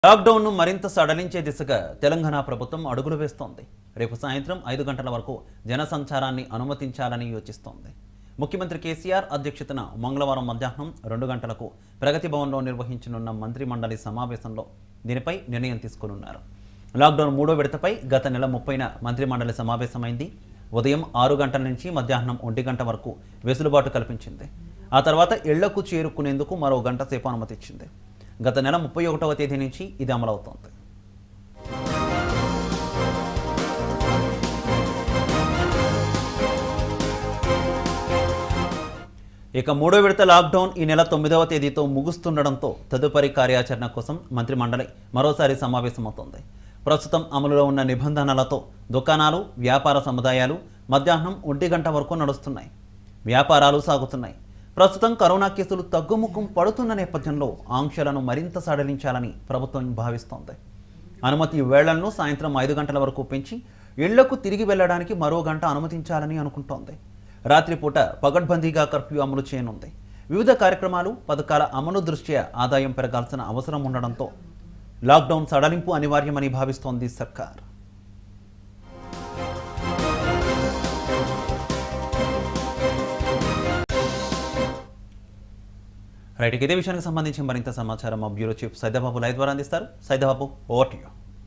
లాక్డౌన్ను మరింత సడలించే దిశగా తెలంగాణ ప్రభుత్వం అడుగులు వేస్తోంది రేపు సాయంత్రం ఐదు గంటల వరకు జనసంచారాన్ని అనుమతించాలని యోచిస్తోంది ముఖ్యమంత్రి కేసీఆర్ అధ్యక్షతన మంగళవారం మధ్యాహ్నం రెండు గంటలకు ప్రగతి భవన్లో నిర్వహించనున్న మంత్రి మండలి సమావేశంలో దీనిపై నిర్ణయం తీసుకోనున్నారు లాక్డౌన్ మూడో విడతపై గత నెల ముప్పైన మంత్రి మండలి సమావేశమైంది ఉదయం ఆరు గంటల నుంచి మధ్యాహ్నం ఒంటి గంట వరకు వెసులుబాటు కల్పించింది ఆ తర్వాత ఇళ్లకు చేరుకునేందుకు మరో గంట సేపు అనుమతిచ్చింది గత నెల ముప్పై ఒకటవ తేదీ నుంచి ఇది అమలవుతోంది ఇక మూడో విడత లాక్డౌన్ ఈ నెల తొమ్మిదవ తేదీతో ముగుస్తుండడంతో తదుపరి కార్యాచరణ కోసం మంత్రి మండలి మరోసారి సమావేశమవుతోంది ప్రస్తుతం అమలులో ఉన్న నిబంధనలతో దుకాణాలు వ్యాపార సముదాయాలు మధ్యాహ్నం ఒంటి గంట వరకు నడుస్తున్నాయి వ్యాపారాలు సాగుతున్నాయి ప్రస్తుతం కరోనా కేసులు తగ్గుముఖం పడుతున్న నేపథ్యంలో ఆంక్షలను మరింత సడలించాలని ప్రభుత్వం భావిస్తోంది అనుమతి వేళలను సాయంత్రం ఐదు గంటల వరకు పెంచి ఇళ్లకు తిరిగి వెళ్లడానికి మరో గంట అనుమతించాలని అనుకుంటోంది రాత్రిపూట పగడ్బందీగా కర్ఫ్యూ అమలు చేయనుంది వివిధ కార్యక్రమాలు పథకాల అమలు దృష్ట్యా ఆదాయం పెరగాల్సిన అవసరం ఉండడంతో లాక్డౌన్ సడలింపు అనివార్యమని భావిస్తోంది సర్కార్ రైట్ ఇక ఇదే విషయానికి సంబంధించి మరింత సమాచారం మా బ్యూరో చీఫ్ సైదాబాబు లైవ్ ద్వారా అందిస్తారు సైదాబాబు ఓవర్ టు యూ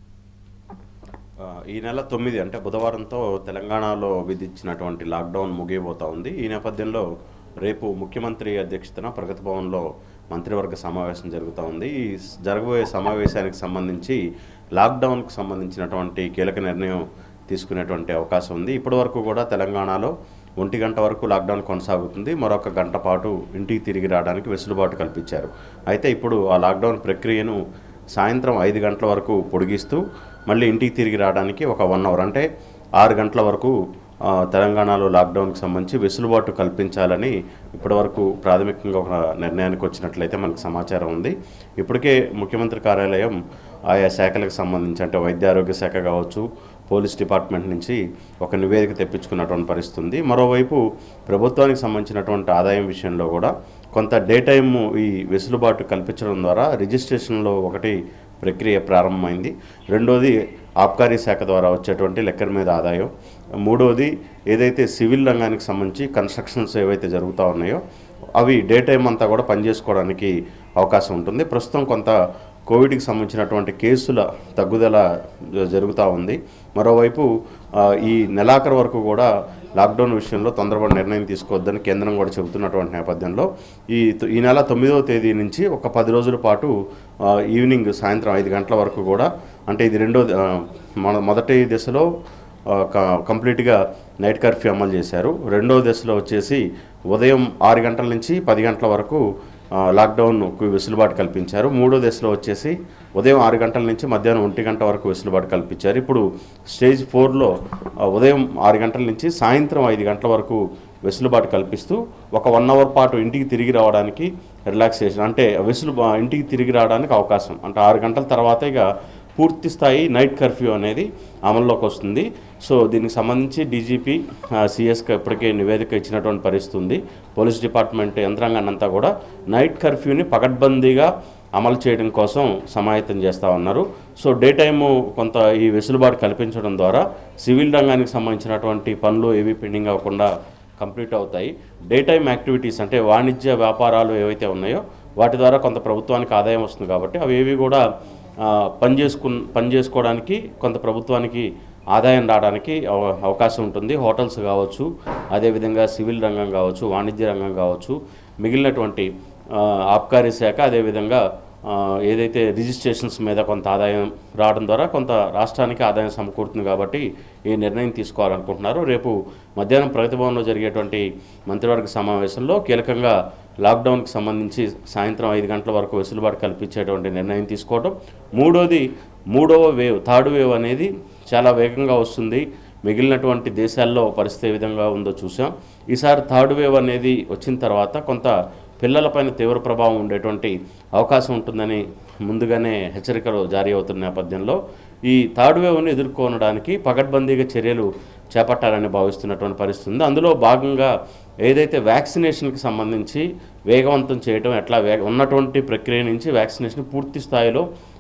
ఆ, ఈ నెల తొమ్మిది అంటే బుధవారంతో తెలంగాణలో విధించినటువంటి లాక్డౌన్ ముగియబోతా ఉంది ఈ నేపథ్యంలో రేపు ముఖ్యమంత్రి అధ్యక్షతన ప్రగతి భవన్లో మంత్రివర్గ సమావేశం జరుగుతూ ఉంది ఈ స్- జరగబోయే సమావేశానికి సంబంధించి లాక్డౌన్కు సంబంధించినటువంటి కీలక నిర్ణయం తీసుకునేటువంటి అవకాశం ఉంది ఇప్పటివరకు కూడా తెలంగాణలో ఒంటి గంట వరకు లాక్డౌన్ కొనసాగుతుంది మరొక గంట పాటు ఇంటికి తిరిగి రావడానికి వెసులుబాటు కల్పించారు అయితే ఇప్పుడు ఆ లాక్డౌన్ ప్రక్రియను సాయంత్రం ఐదు గంటల వరకు పొడిగిస్తూ మళ్ళీ ఇంటికి తిరిగి రావడానికి ఒక వన్ అవర్ అంటే ఆరు గంటల వరకు ఆ, తెలంగాణలో లాక్డౌన్కి సంబంధించి వెసులుబాటు కల్పించాలని ఇప్పటివరకు ప్రాథమికంగా ఒక నిర్ణయానికి వచ్చినట్లయితే మనకు సమాచారం ఉంది ఇప్పటికే ముఖ్యమంత్రి కార్యాలయం ఆయా శాఖలకు సంబంధించి అంటే వైద్య ఆరోగ్య శాఖ కావచ్చు పోలీస్ డిపార్ట్మెంట్ నుంచి ఒక నివేదిక తెప్పించుకున్నటువంటి పరిస్థితి ఉంది మరోవైపు ప్రభుత్వానికి సంబంధించినటువంటి ఆదాయం విషయంలో కూడా కొంత డే టైమ్ ఈ వెసులుబాటు కల్పించడం ద్వారా రిజిస్ట్రేషన్లో ఒకటి ప్రక్రియ ప్రారంభమైంది రెండోది ఆబ్కారీ శాఖ ద్వారా వచ్చేటువంటి లెక్కల మీద ఆదాయం మూడోది ఏదైతే సివిల్ రంగానికి సంబంధించి కన్స్ట్రక్షన్స్ ఏవైతే జరుగుతూ ఉన్నాయో అవి డే టైం అంతా కూడా పనిచేసుకోవడానికి అవకాశం ఉంటుంది ప్రస్తుతం కొంత కోవిడ్కి సంబంధించినటువంటి కేసుల తగ్గుదల జ- జరుగుతూ ఉంది మరోవైపు ఆ, ఈ నెలాఖరు వరకు కూడా లాక్డౌన్ విషయంలో తొందరపడి నిర్ణయం తీసుకోవద్దని కేంద్రం కూడా చెబుతున్నటువంటి నేపథ్యంలో ఈ తొ- ఈ నెల తొమ్మిదవ తేదీ నుంచి ఒక పది రోజుల పాటు ఆ, ఈవినింగ్ సాయంత్రం ఐదు గంటల వరకు కూడా అంటే ఇది రెండో ఆ, మన మొదటి దశలో ఆ, క- కంప్లీట్గా నైట్ కర్ఫ్యూ అమలు చేశారు రెండో దశలో వచ్చేసి ఉదయం ఆరు గంటల నుంచి పది గంటల వరకు ఆ, లాక్డౌన్కు వెసులుబాటు కల్పించారు మూడో దశలో వచ్చేసి ఉదయం ఆరు గంటల నుంచి మధ్యాహ్నం ఒంటి గంట వరకు వెసులుబాటు కల్పించారు ఇప్పుడు స్టేజ్ ఫోర్లో ఉదయం ఆరు గంటల నుంచి సాయంత్రం ఐదు గంటల వరకు వెసులుబాటు కల్పిస్తూ ఒక వన్ అవర్ పాటు ఇంటికి తిరిగి రావడానికి రిలాక్సేషన్ అంటే వెసులు ఇంటికి తిరిగి రావడానికి అవకాశం అంటే ఆరు గంటల తర్వాత ఇక పూర్తి స్థాయి నైట్ కర్ఫ్యూ అనేది అమల్లోకి వస్తుంది సో దీనికి సంబంధించి డీజీపీ సిఎస్కి ఇప్పటికే నివేదిక ఇచ్చినటువంటి పరిస్థితి ఉంది పోలీస్ డిపార్ట్మెంట్ యంత్రాంగాన్ని అంతా కూడా నైట్ కర్ఫ్యూని పకడ్బందీగా అమలు చేయడం కోసం సమాయత్తం చేస్తూ ఉన్నారు సో డే టైము కొంత ఈ వెసులుబాటు కల్పించడం ద్వారా సివిల్ రంగానికి సంబంధించినటువంటి పనులు ఏవి పెండింగ్ అవ్వకుండా కంప్లీట్ అవుతాయి డే టైమ్ యాక్టివిటీస్ అంటే వాణిజ్య వ్యాపారాలు ఏవైతే ఉన్నాయో వాటి ద్వారా కొంత ప్రభుత్వానికి ఆదాయం వస్తుంది కాబట్టి అవి ఏవి కూడా ఆ, పని చేసుకు పని చేసుకోవడానికి కొంత ప్రభుత్వానికి ఆదాయం రావడానికి అవ- అవకాశం ఉంటుంది హోటల్స్ కావచ్చు అదేవిధంగా సివిల్ రంగం కావచ్చు వాణిజ్య రంగం కావచ్చు మిగిలినటువంటి ఆ, ఆబ్కారీ శాఖ అదేవిధంగా ఆ, ఏదైతే రిజిస్ట్రేషన్స్ మీద కొంత ఆదాయం రావడం ద్వారా కొంత రాష్ట్రానికి ఆదాయం సమకూరుతుంది కాబట్టి ఈ నిర్ణయం తీసుకోవాలనుకుంటున్నారు రేపు మధ్యాహ్నం ప్రగతి భవన్లో జరిగేటువంటి మంత్రివర్గ సమావేశంలో కీలకంగా లాక్డౌన్కి సంబంధించి సాయంత్రం ఐదు గంటల వరకు వెసులుబాటు కల్పించేటువంటి నిర్ణయం తీసుకోవడం మూడోది మూడవ వేవ్ థర్డ్ వేవ్ అనేది చాలా వేగంగా వస్తుంది మిగిలినటువంటి దేశాల్లో పరిస్థితి ఏ విధంగా ఉందో చూసాం ఈసారి థర్డ్ వేవ్ అనేది వచ్చిన తర్వాత కొంత పిల్లలపైన తీవ్ర ప్రభావం ఉండేటువంటి అవకాశం ఉంటుందని ముందుగానే హెచ్చరికలు జారీ అవుతున్న నేపథ్యంలో ఈ థర్డ్ వేవ్ని ఎదుర్కొనడానికి పకడ్బందీగా చర్యలు చేపట్టాలని భావిస్తున్నటువంటి పరిస్థితి ఉంది అందులో భాగంగా ఏదైతే వ్యాక్సినేషన్కి సంబంధించి వేగవంతం చేయడం ఎట్లా వే ఉన్నటువంటి ప్రక్రియ నుంచి వ్యాక్సినేషన్ పూర్తి స్థాయిలో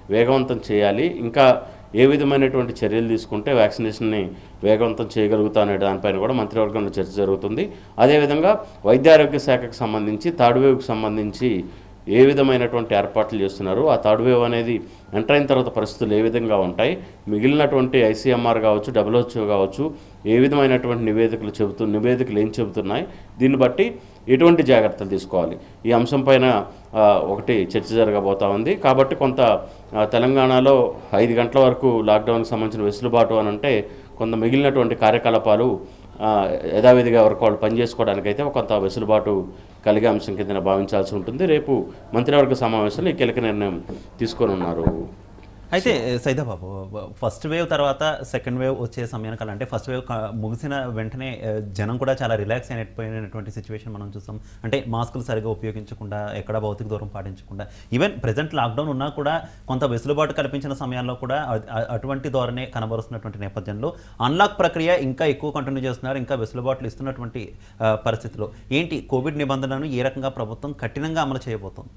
వేగవంతం చేయాలి ఇంకా ఏ విధమైనటువంటి చర్యలు తీసుకుంటే వ్యాక్సినేషన్ని వేగవంతం చేయగలుగుతా అనే దానిపైన కూడా మంత్రివర్గంలో చర్చ జరుగుతుంది అదేవిధంగా వైద్యారోగ్య శాఖకు సంబంధించి థర్డ్ వేవ్కి సంబంధించి ఏ విధమైనటువంటి ఏర్పాట్లు చేస్తున్నారు ఆ థర్డ్ వేవ్ అనేది ఎంటర్ అయిన తర్వాత పరిస్థితులు ఏ విధంగా ఉంటాయి మిగిలినటువంటి ఐసీఎంఆర్ కావచ్చు డబ్ల్యూహెచ్ఓ కావచ్చు ఏ విధమైనటువంటి నివేదికలు చెబుతూ నివేదికలు ఏం చెబుతున్నాయి దీన్ని బట్టి ఎటువంటి జాగ్రత్తలు తీసుకోవాలి ఈ అంశం పైన ఆ, ఒకటి చర్చ జరగబోతా ఉంది కాబట్టి కొంత ఆ, తెలంగాణలో ఐదు గంటల వరకు లాక్డౌన్కి సంబంధించిన వెసులుబాటు అని అంటే కొంత మిగిలినటువంటి కార్యకలాపాలు ఆ, యథావిధిగా వరకు వాళ్ళు పనిచేసుకోవడానికి అయితే కొంత వెసులుబాటు కలిగే అంశం కింద భావించాల్సి ఉంటుంది రేపు మంత్రివర్గ సమావేశంలో ఈ కీలక నిర్ణయం తీసుకొని ఉన్నారు అయితే సైదాబాబు ఫస్ట్ వేవ్ తర్వాత సెకండ్ వేవ్ వచ్చే సమయానికి అంటే ఫస్ట్ వేవ్ ముగిసిన వెంటనే ఆ, జనం కూడా చాలా రిలాక్స్ అయిపోయినటువంటి సిచ్యువేషన్ మనం చూసాం అంటే మాస్కులు సరిగా ఉపయోగించకుండా ఎక్కడ భౌతిక దూరం పాటించకుండా ఈవెన్ ప్రజెంట్ లాక్డౌన్ ఉన్నా కూడా కొంత వెసులుబాటు కల్పించిన సమయాల్లో కూడా అ- అ- అటువంటి ధోరణి కనబరుస్తున్నటువంటి నేపథ్యంలో అన్లాక్ ప్రక్రియ ఇంకా ఎక్కువ కంటిన్యూ చేస్తున్నారు ఇంకా వెసులుబాట్లు ఇస్తున్నటువంటి ఆ, పరిస్థితిలో ఏంటి కోవిడ్ నిబంధనలను ఏ రకంగా ప్రభుత్వం కఠినంగా అమలు చేయబోతోంది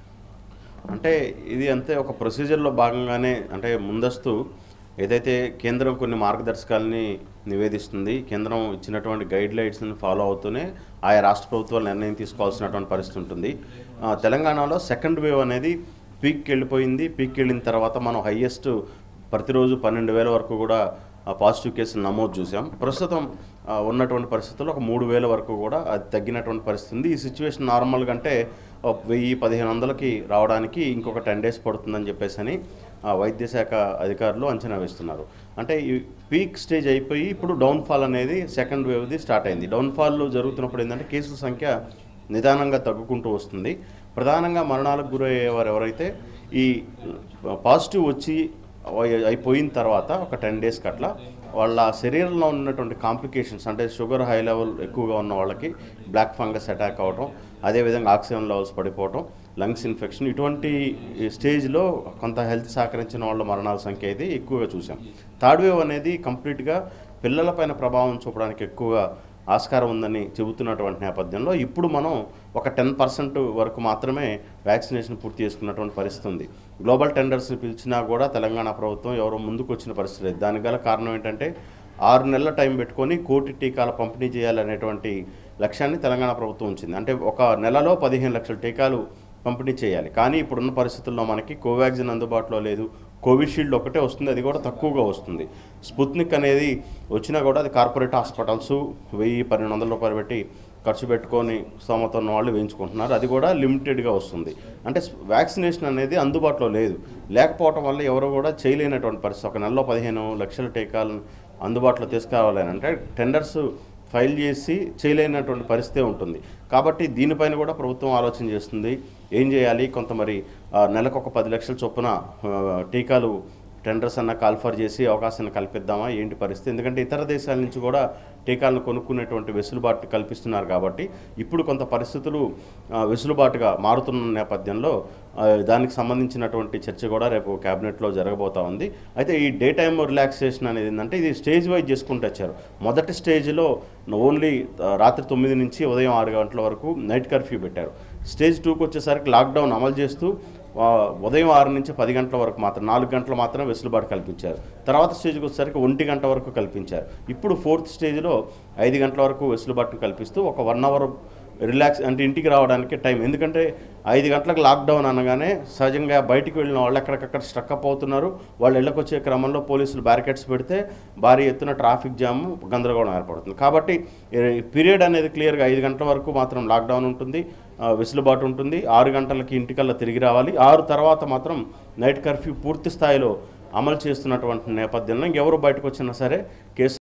అంటే ఇది అంతే ఒక ప్రొసీజర్లో భాగంగానే అంటే ముందస్తు ఏదైతే కేంద్రం కొన్ని మార్గదర్శకాలని నివేదిస్తుంది కేంద్రం ఇచ్చినటువంటి గైడ్ లైన్స్ని ఫాలో అవుతూనే ఆయా రాష్ట్ర ప్రభుత్వాలు నిర్ణయం తీసుకోవాల్సినటువంటి పరిస్థితి ఉంటుంది ఆ, తెలంగాణలో సెకండ్ వేవ్ అనేది పీక్కి వెళ్ళిపోయింది పీక్కి వెళ్ళిన తర్వాత మనం హయ్యెస్ట్ ప్రతిరోజు పన్నెండు వేల వరకు కూడా ఆ పాజిటివ్ కేసులు నమోదు చూసాం ప్రస్తుతం ఆ, ఉన్నటువంటి పరిస్థితుల్లో ఒక మూడు వేల వరకు కూడా అది తగ్గినటువంటి పరిస్థితి ఉంది ఈ సిచ్యువేషన్ నార్మల్గా అంటే ఒక వెయ్యి పదిహేను వందలకి రావడానికి ఇంకొక టెన్ డేస్ పడుతుందని చెప్పేసి అని ఆ, వైద్య శాఖ అధికారులు అంచనా వేస్తున్నారు అంటే ఈ పీక్ స్టేజ్ అయిపోయి ఇప్పుడు డౌన్ఫాల్ అనేది సెకండ్ వేవ్ది స్టార్ట్ అయింది డౌన్ఫాల్ జరుగుతున్నప్పుడు ఏంటంటే కేసుల సంఖ్య నిదానంగా తగ్గుకుంటూ వస్తుంది ప్రధానంగా మరణాలకు గురయ్యేవారు ఎవరైతే ఈ పాజిటివ్ వచ్చి అయి- అయిపోయిన తర్వాత ఒక టెన్ డేస్కి అట్లా వాళ్ళ శరీరంలో ఉన్నటువంటి కాంప్లికేషన్స్ అంటే షుగర్ హై లెవెల్ ఎక్కువగా ఉన్న వాళ్ళకి బ్లాక్ ఫంగస్ అటాక్ అవ్వటం అదేవిధంగా ఆక్సిజన్ లెవెల్స్ పడిపోవటం లంగ్స్ ఇన్ఫెక్షన్ ఇటువంటి స్టేజ్లో కొంత హెల్త్ సహకరించిన వాళ్ళ మరణాల సంఖ్య అయితే ఎక్కువగా చూసాం థర్డ్ వేవ్ అనేది కంప్లీట్గా పిల్లలపైన ప్రభావం చూపడానికి ఎక్కువగా ఆస్కారం ఉందని చెబుతున్నటువంటి నేపథ్యంలో ఇప్పుడు మనం ఒక టెన్ పర్సెంట్ వరకు మాత్రమే వ్యాక్సినేషన్ పూర్తి చేసుకున్నటువంటి పరిస్థితి ఉంది గ్లోబల్ టెండర్స్ని పిలిచినా కూడా తెలంగాణ ప్రభుత్వం ఎవరో ముందుకు వచ్చిన పరిస్థితి లేదు దానికి గల కారణం ఏంటంటే ఆరు నెలల టైం పెట్టుకొని కోటి టీకాల పంపిణీ చేయాలనేటువంటి లక్ష్యాన్ని తెలంగాణ ప్రభుత్వం ఉంచింది అంటే ఒక నెలలో పదిహేను లక్షల టీకాలు పంపిణీ చేయాలి కానీ ఇప్పుడున్న పరిస్థితుల్లో మనకి కోవాక్సిన్ అందుబాటులో లేదు కోవిషీల్డ్ ఒకటే వస్తుంది అది కూడా తక్కువగా వస్తుంది స్పుత్నిక్ అనేది వచ్చినా కూడా అది కార్పొరేట్ హాస్పిటల్స్ వెయ్యి పన్నెండు వందల రూపాయలు పెట్టి ఖర్చు పెట్టుకొని స్తోమత ఉన్న వాళ్ళు వేయించుకుంటున్నారు అది కూడా లిమిటెడ్గా వస్తుంది అంటే వ్యాక్సినేషన్ అనేది అందుబాటులో లేదు లేకపోవటం వల్ల ఎవరు కూడా చేయలేనటువంటి పరిస్థితి ఒక నెలలో పదిహేను లక్షల టీకాలను అందుబాటులో తీసుకురావాలని అంటే టెండర్స్ ఫైల్ చేసి చేయలేనటువంటి పరిస్థితి ఉంటుంది కాబట్టి దీనిపైన కూడా ప్రభుత్వం ఆలోచన చేస్తుంది ఏం చేయాలి కొంత మరి ఆ, నెలకు ఒక పది లక్షల చొప్పున ఆ, టీకాలు టెండర్స్ అన్న కాల్ఫర్ చేసి అవకాశాన్ని కల్పిద్దామా ఏంటి పరిస్థితి ఎందుకంటే ఇతర దేశాల నుంచి కూడా టీకాలను కొనుక్కునేటువంటి వెసులుబాటు కల్పిస్తున్నారు కాబట్టి ఇప్పుడు కొంత పరిస్థితులు ఆ, వెసులుబాటుగా మారుతున్న నేపథ్యంలో ఆ, దానికి సంబంధించినటువంటి చర్చ కూడా రేపు క్యాబినెట్లో జరగబోతా ఉంది అయితే ఈ డే టైమ్ రిలాక్సేషన్ అనేది ఏంటంటే ఇది స్టేజ్ వైజ్ చేసుకుంటూ వచ్చారు మొదటి స్టేజ్లో ఓన్లీ ఆ, రాత్రి తొమ్మిది నుంచి ఉదయం ఆరు గంటల వరకు నైట్ కర్ఫ్యూ పెట్టారు స్టేజ్ టూకి వచ్చేసరికి లాక్డౌన్ అమలు చేస్తూ ఆ, ఉదయం ఆరు నుంచి పది గంటల వరకు మాత్రం నాలుగు గంటలు మాత్రమే వెసులుబాటు కల్పించారు తర్వాత స్టేజ్కి వచ్చేసరికి ఒంటి గంట వరకు కల్పించారు ఇప్పుడు ఫోర్త్ స్టేజ్లో ఐదు గంటల వరకు వెసులుబాటును కల్పిస్తూ ఒక వన్ అవర్ రిలాక్స్ అంటే ఇంటికి రావడానికి టైం ఎందుకంటే ఐదు గంటలకు లాక్డౌన్ అనగానే సహజంగా బయటికి వెళ్ళిన వాళ్ళు ఎక్కడికక్కడ స్ట్రక్ అప్ అవుతున్నారు వాళ్ళు ఇళ్ళకి వచ్చే క్రమంలో పోలీసులు బ్యారికేడ్స్ పెడితే భారీ ఎత్తున ట్రాఫిక్ జామ్ గందరగోళం ఏర్పడుతుంది కాబట్టి ఈ పీరియడ్ అనేది క్లియర్గా ఐదు గంటల వరకు మాత్రం లాక్డౌన్ ఉంటుంది ఆ, వెసులుబాటు ఉంటుంది ఆరు గంటలకి ఇంటికల్లా తిరిగి రావాలి ఆరు తర్వాత మాత్రం నైట్ కర్ఫ్యూ పూర్తి స్థాయిలో అమలు చేస్తున్నటువంటి నేపథ్యంలో ఇంకెవరు బయటకు వచ్చినా సరే కేసు